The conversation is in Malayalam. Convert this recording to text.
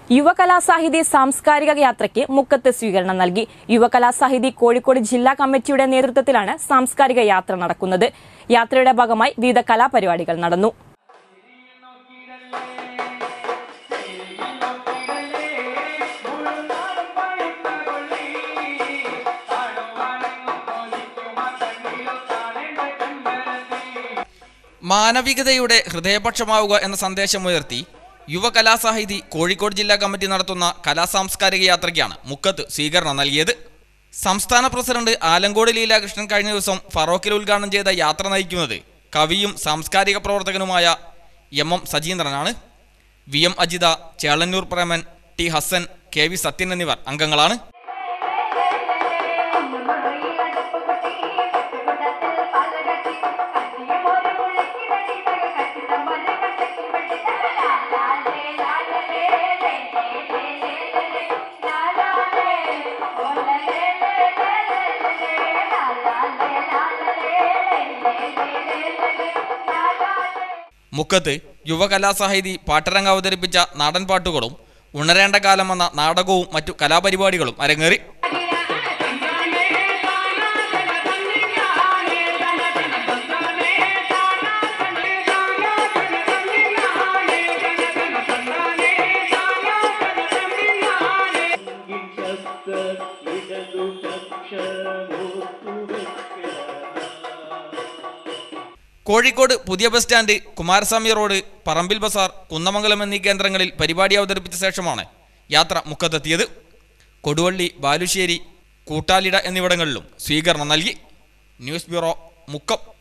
യുവകലാസാഹിതി സാംസ്കാരിക യാത്രയ്ക്ക് മുക്കത്ത് സ്വീകരണം നൽകി യുവകലാസാഹിതി കോഴിക്കോട് ജില്ലാ കമ്മിറ്റിയുടെ നേതൃത്വത്തിലാണ് സാംസ്കാരിക യാത്ര നടക്കുന്നത് യാത്രയുടെ ഭാഗമായി വിവിധ കലാപരിപാടികൾ നടന്നു മാനവികതയുടെ ഹൃദയപക്ഷമാവുക എന്ന സന്ദേശമുയർത്തി യുവകലാസാഹിതി കോഴിക്കോട് ജില്ലാ കമ്മിറ്റി നടത്തുന്ന കലാസാംസ്കാരിക യാത്രയ്ക്കാണ് മുക്കത്ത് സ്വീകരണം നൽകിയത് സംസ്ഥാന പ്രസിഡന്റ് ആലങ്കോട് ലീലാകൃഷ്ണൻ കഴിഞ്ഞ ദിവസം ഫറോക്കിൽ ഉദ്ഘാടനം ചെയ്ത യാത്ര നയിക്കുന്നത് കവിയും സാംസ്കാരിക പ്രവർത്തകനുമായ എം എം സജീന്ദ്രനാണ് V M Ajitha Chelannur Preman T Hasan K V Sathyan എന്നിവർ അംഗങ്ങളാണ് മുക്കത്ത് യുവകലാസാഹിതി പാട്ടരങ്ങ് അവതരിപ്പിച്ച നാടൻ പാട്ടുകളും ഉണരേണ്ട കാലം എന്ന നാടകവും മറ്റു കലാപരിപാടികളും അരങ്ങേറി കോഴിക്കോട് പുതിയ bus stand Kumaraswamy road Parambil Bazar Kunnamangalam എന്നീ കേന്ദ്രങ്ങളിൽ പരിപാടി അവതരിപ്പിച്ച ശേഷമാണ് യാത്ര മുക്കത്തെത്തിയത് കൊടുവള്ളി ബാലുശ്ശേരി കൂട്ടാലിട എന്നിവിടങ്ങളിലും സ്വീകരണം നൽകി ന്യൂസ് ബ്യൂറോ മുക്കം